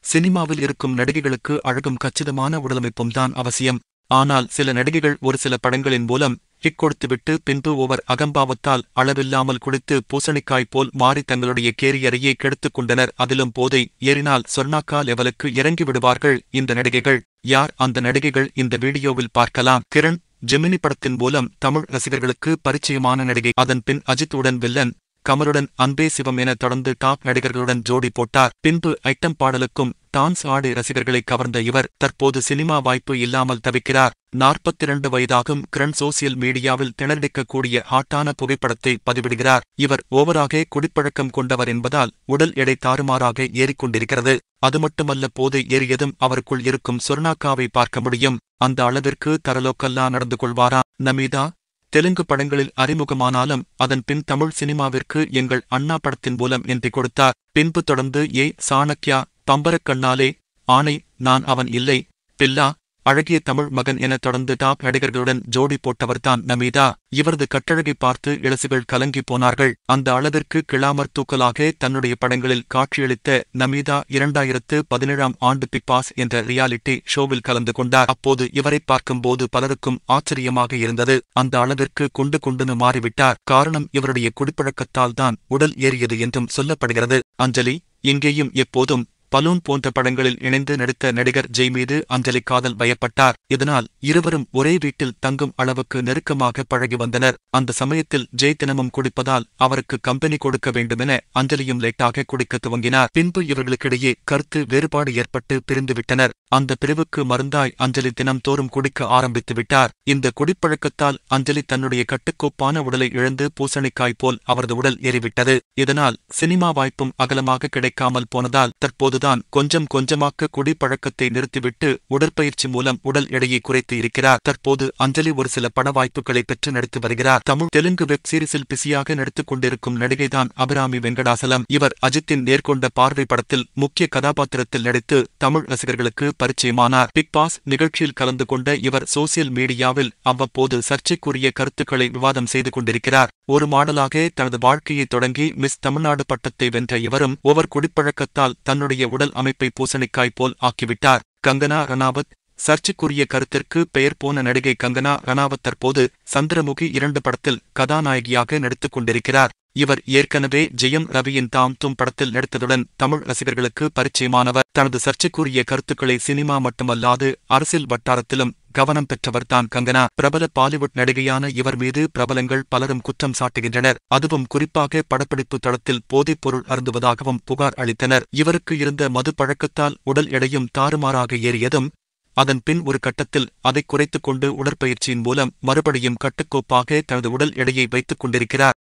சினிமாவில் இருக்கும் நடிகைகளுக்கு அழகும் கச்சிதமான உடலமைப்பும் தான் அவசியம் ஆனால் சில நடிகைகள் ஒரு சில படங்களின் மூலம் கிக் கொடுத்துவிட்டு பின்பு ஒவர் அகம்பாவத்தால் அளவில்லாமல் குடித்து பூசணிக்காய் போல் மாறி தங்களுடைய கேரியரையே கெடுத்துக் கொண்டனர் அதிலும் போதை ஏறினால் சொர்ணாக்கா லெவலுக்கு இறங்கி விடுவார்கள் இந்த நடிகைகள் யார் அந்த நடிகைகள் இந்த வீடியோவில் பார்க்கலாம் கிரண் ஜெமினி படத்தின் மூலம் தமிழ் ரசிகர்களுக்கு பரிச்சயமான நடிகை அதன் பின் அஜித்துடன் வில்லன் கமலுடன் அன்பே சிவம் என தொடர்ந்து டாப் நடிகர்களுடன் ஜோடி போட்டார் பின்பு ஐட்டம் பாடலுக்கும் டான்ஸ் ஆடி ரசிகர்களை கவர்ந்த இவர் தற்போது சினிமா வாய்ப்பு இல்லாமல் தவிக்கிறார் நாற்பத்தி இரண்டு வயதாகும் கிரண் சோசியல் மீடியாவில் திணறடிக்கக்கூடிய ஹாட்டான புகைப்படத்தை பதிவிடுகிறார் இவர் ஓவராக குடிப்பழக்கம் கொண்டவர் என்பதால் உடல் எடை தாறுமாறாக ஏறிக்கொண்டிருக்கிறது அது மட்டுமல்ல போதை ஏறியதும் அவருக்குள் இருக்கும் சொர்ணாக்காவை பார்க்க முடியும் அந்த அளவிற்கு தரலோக்கல்லா நடந்து கொள்வாரா நமீதா தெலுங்கு படங்களில் அறிமுகமானாலும் அதன் பின் தமிழ் சினிமாவிற்கு எங்கள் அண்ணா படத்தின் மூலம் என்றி கொடுத்தார் பின்பு தொடர்ந்து ஏ சாணக்யா பம்பரக்கண்ணாலே ஆணை நான் அவன் இல்லை பில்லா அழகிய தமிழ் மகன் என தொடர்ந்து டாப் நடிகர்களுடன் ஜோடி போட்டவர்தான் நமீதா இவரது கட்டழகை பார்த்து இளசுகள் கலங்கி போனார்கள் அந்த அளவிற்கு கிளாமர் தூக்கலாக தன்னுடைய படங்களில் காட்சியளித்த நமீதா இரண்டாயிரத்து பதினேழாம் ஆண்டு பிக் பாஸ் என்ற ரியாலிட்டி ஷோவில் கலந்து கொண்டார் அப்போது இவரை பார்க்கும்போது பலருக்கும் ஆச்சரியமாக இருந்தது அந்த அளவிற்கு குண்டு குண்டுன்னு மாறிவிட்டார் காரணம் இவருடைய குடிப்பழக்கத்தால் தான் உடல் ஏறியது என்றும் சொல்லப்படுகிறது அஞ்சலி இங்கேயும் எப்போதும் பலூன் போன்ற படங்களில் இணைந்து நடித்த நடிகர் ஜெய் மீது அஞ்சலி காதல் பயப்பட்டார் இதனால் இருவரும் ஒரே வீட்டில் தங்கும் அளவுக்கு நெருக்கமாக பழகி வந்தனர் அந்த சமயத்தில் ஜெய் தினமும் குடிப்பதால் அவருக்கு கம்பெனி கொடுக்க வேண்டுமென அஞ்சலியும் லேட்டாக குடிக்க துவங்கினார் பின்பு இவர்களுக்கிடையே கருத்து வேறுபாடு ஏற்பட்டு பிரிந்துவிட்டனர் அந்த பிரிவுக்கு மருந்தாய் அஞ்சலி தினம்தோறும் குடிக்க ஆரம்பித்து விட்டார் இந்த குடிப்பழக்கத்தால் அஞ்சலி தன்னுடைய கட்டுக்கோப்பான உடலை இழந்து பூசணிக்காய் போல் அவரது உடல் ஏறிவிட்டது இதனால் சினிமா வாய்ப்பும் அகலமாக கிடைக்காமல் போனதால் தற்போது தான் கொஞ்சம் கொஞ்சமாக குடிப்பழக்கத்தை நிறுத்திவிட்டு உடற்பயிற்சி மூலம் உடல் எடையை குறைத்து இருக்கிறார் தற்போது அஞ்சலி ஒரு சில பட வாய்ப்புகளை பெற்று நடித்து வருகிறார் தமிழ் தெலுங்கு வெப் சீரிஸில் பிஸியாக நடித்துக் கொண்டிருக்கும் நடிகைதான் அபிராமி வெங்கடாசலம் இவர் அஜித்தின் நேர்கொண்ட பார்வை படத்தில் முக்கிய கதாபாத்திரத்தில் நடித்து தமிழ் ரசிகர்களுக்கு பரிச்சயமானார் பிக் பாஸ் நிகழ்ச்சியில் கலந்து கொண்ட இவர் சோசியல் மீடியாவில் அவ்வப்போது சர்ச்சைக்குரிய கருத்துக்களை விவாதம் செய்து கொண்டிருக்கிறார் ஒரு மாடலாக தனது வாழ்க்கையை தொடங்கி மிஸ் தமிழ்நாடு பட்டத்தை வென்ற இவரும் ஓவர் குடிப்பழக்கத்தால் தன்னுடைய உடல் அமைப்பை பூசணிக்காய் போல் ஆக்கிவிட்டார் கங்கனா ரணாவத் சர்ச்சைக்குரிய கருத்திற்கு பெயர் போன நடிகை கங்கனா ரணாவத் தற்போது சந்திரமுகி இரண்டு படத்தில் கதாநாயகியாக நடித்துக் கொண்டிருக்கிறார் இவர் ஏற்கனவே ஜெயம் ரவியின் தாம் தும் படத்தில் நடித்ததுடன் தமிழ் ரசிகர்களுக்கு பரிச்சயமானவர் தனது சர்ச்சைக்குரிய கருத்துக்களை சினிமா மட்டுமல்லாது அரசியல் வட்டாரத்திலும் கவனம் பெற்றவர்தான் கங்கனா பிரபல பாலிவுட் நடிகையான இவர் மீது பிரபலங்கள் பலரும் குற்றம் சாட்டுகின்றனர் அதுவும் குறிப்பாக படப்பிடிப்பு தளத்தில் போதைப்பொருள் அருந்துவதாகவும் புகார் அளித்தனர் இவருக்கு இருந்த மது பழக்கத்தால் உடல் எடையும் தாறுமாறாக ஏறியதும் அதன் பின் ஒரு கட்டத்தில் அதை குறைத்துக் கொண்டு உடற்பயிற்சியின் மூலம் மறுபடியும் கட்டுக்கோப்பாக தனது உடல் எடையை வைத்துக் கொண்டிருக்கிறார்